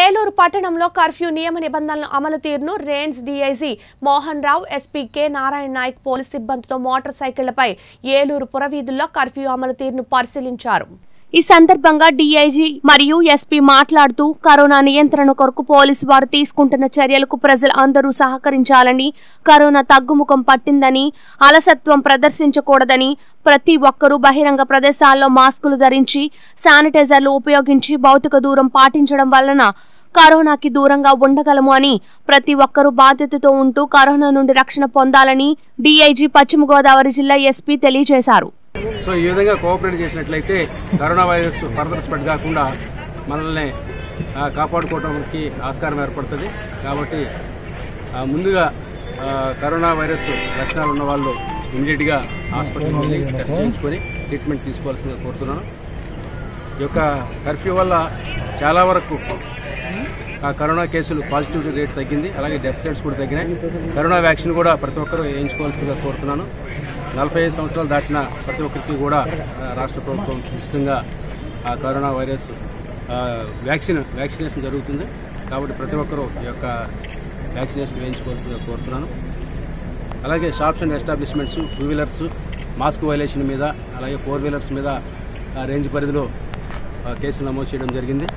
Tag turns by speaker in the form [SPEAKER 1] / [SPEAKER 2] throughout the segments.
[SPEAKER 1] ఏలూరు పట్టణంలో కర్ఫ్యూ నియమ నిబంధనలు అమలు తీరును range DIG Mohan Rao SP K Narayana Naik police సిబ్బందితో మోటార్ సైకిళ్లపై ఏలూరు పురవీధుల్లో కర్ఫ్యూ అమలు తీరును పరిశీలించారు ఈ సందర్భంగా డీఐజీ మరియు ఎస్పీ మాట్లాడుతూ కరోనా నియంత్రణ కొరకు పోలీసు వారు తీసుకుంటున్న చర్యలకు ప్రజలు అందరూ సహకరించాలని కరోనా తగ్గుముఖం పట్టిందని అలసత్వం ప్రదర్శించకూడదని ప్రతి ఒక్కరూ బహిరంగ ప్రదేశాల్లో మాస్కులు ధరించి శానిటైజర్లు ఉపయోగించి భౌతిక దూరం పాటించడం వలన కరోనాకి దూరంగా ఉండగలము అని ప్రతి ఒక్కరూ బాధ్యతతో ఉంటూ కరోనా నుండి రక్షణ పొందాలని డీఐజీ పశ్చిమ గోదావరి జిల్లా ఎస్పీ తెలియజేశారు
[SPEAKER 2] సో ఈ విధంగా కోఆపరేట్ చేసినట్లయితే కరోనా వైరస్ ఫర్దర్ స్ప్రెడ్ కాకుండా మనల్ని ఆ, కాపాడుకోవడానికి ఆస్కారం ఏర్పడుతుంది కాబట్టి ఆ, ముందుగా ఆ, కరోనా వైరస్ లక్షణాలు ఉన్న వాళ్ళు ఇమీడియట్గా హాస్పిటల్కి వెళ్ళి టెస్ట్ చేయించుకొని ట్రీట్మెంట్ తీసుకోవాల్సిందిగా కోరుతున్నాను ఈ యొక్క కర్ఫ్యూ వల్ల చాలా వరకు ఆ కరోనా కేసులు పాజిటివిటీ రేట్ తగ్గింది అలాగే డెత్ రేట్స్ కూడా తగ్గినాయి కరోనా వ్యాక్సిన్ కూడా ప్రతి ఒక్కరూ వేయించుకోవాల్సిందిగా కోరుతున్నాను నలభై ఐదు సంవత్సరాలు దాటిన ప్రతి ఒక్కరికి కూడా ఆ, రాష్ట్ర ప్రభుత్వం ఉచితంగా ఆ కరోనా వైరస్ ఆ, వ్యాక్సిన్ వ్యాక్సినేషన్ జరుగుతుంది కాబట్టి ప్రతి ఒక్కరూ ఈ యొక్క వ్యాక్సినేషన్ వేయించుకోవాల్సిందిగా కోరుతున్నాను అలాగే shops and establishments two wheelers mask violation మీద అలాగే ఫోర్ వీలర్స్ మీద ఆ, రేంజ్ పరిధిలో ఆ, కేసులు నమోదు చేయడం జరిగింది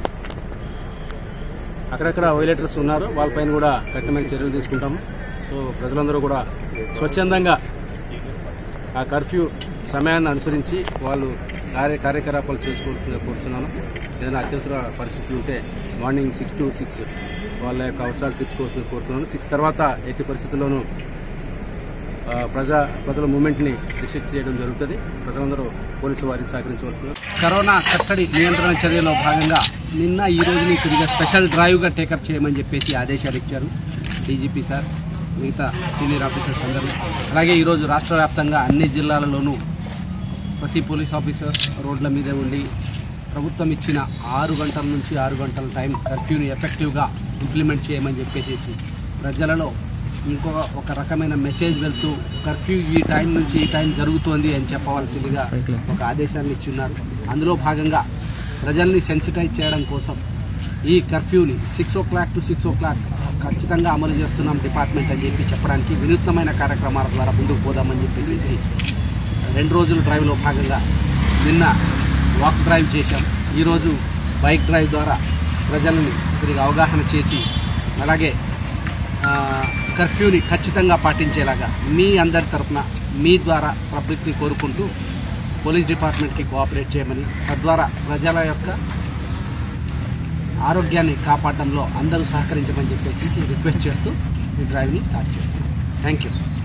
[SPEAKER 2] అక్కడక్కడ వైలేటర్స్ ఉన్నారు వాళ్ళపైన కూడా కఠినమైన చర్యలు తీసుకుంటాము సో ప్రజలందరూ కూడా స్వచ్ఛందంగా ఆ కర్ఫ్యూ సమయాన్ని అనుసరించి వాళ్ళు కార్య కార్యకలాపాలు చేసుకోవాల్సిందిగా కోరుతున్నాను ఏదైనా అత్యవసర పరిస్థితులు ఉంటే మార్నింగ్ సిక్స్ టు సిక్స్ వాళ్ళ యొక్క అవసరాలు తీర్చుకోవాల్సిందిగా కోరుతున్నాను సిక్స్ తర్వాత ఎట్టి పరిస్థితుల్లోనూ ఆ, ప్రజా ప్రజల మూమెంట్ని రిస్ట్రిక్ట్ చేయడం జరుగుతుంది ప్రజలందరూ పోలీసు వారికి సహకరించవలసింది
[SPEAKER 3] కరోనా కట్టడి నియంత్రణ చర్యలో భాగంగా నిన్న ఈ రోజుని కొద్దిగా స్పెషల్ డ్రైవ్గా టేకప్ చేయమని చెప్పేసి ఆదేశాలు ఇచ్చారు డీజీపీ సార్ మిగతా సీనియర్ ఆఫీసర్స్ అందరూ అలాగే ఈరోజు రాష్ట్ర వ్యాప్తంగా అన్ని జిల్లాలలోనూ ప్రతి పోలీస్ ఆఫీసర్ రోడ్ల మీదే ఉండి ప్రభుత్వం ఇచ్చిన ఆరు గంటల నుంచి ఆరు గంటల టైం కర్ఫ్యూని ఎఫెక్టివ్గా ఇంప్లిమెంట్ చేయమని చెప్పేసి ప్రజలలో ఇంకొక ఒక రకమైన మెసేజ్ వెళ్తూ కర్ఫ్యూ ఈ టైం నుంచి ఈ టైం జరుగుతోంది అని చెప్పవలసిందిగా ఒక ఆదేశాన్ని ఇచ్చున్నారు అందులో భాగంగా ప్రజల్ని సెన్సిటైజ్ చేయడం కోసం ఈ కర్ఫ్యూని six o'clock to six o'clock ఖచ్చితంగా అమలు చేస్తున్నాం డిపార్ట్మెంట్ అని చెప్పి చెప్పడానికి వినూత్నమైన కార్యక్రమాల ద్వారా ముందుకు పోదామని చెప్పేసి రెండు రోజుల డ్రైవ్లో భాగంగా నిన్న వాక్ డ్రైవ్ చేశాం ఈరోజు బైక్ డ్రైవ్ ద్వారా ప్రజలని కొద్దిగా అవగాహన చేసి అలాగే ఆ, కర్ఫ్యూని ఖచ్చితంగా పాటించేలాగా మీ అందరి తరపున మీ ద్వారా పబ్లిక్ని కోరుకుంటూ పోలీస్ డిపార్ట్మెంట్కి కోఆపరేట్ చేయమని తద్వారా ప్రజల యొక్క ఆరోగ్యాన్ని కాపాడడంలో అందరూ సహకరించమని చెప్పేసి రిక్వెస్ట్ చేస్తూ ఈ డ్రైవ్ని స్టార్ట్ చేస్తాం థ్యాంక్ యూ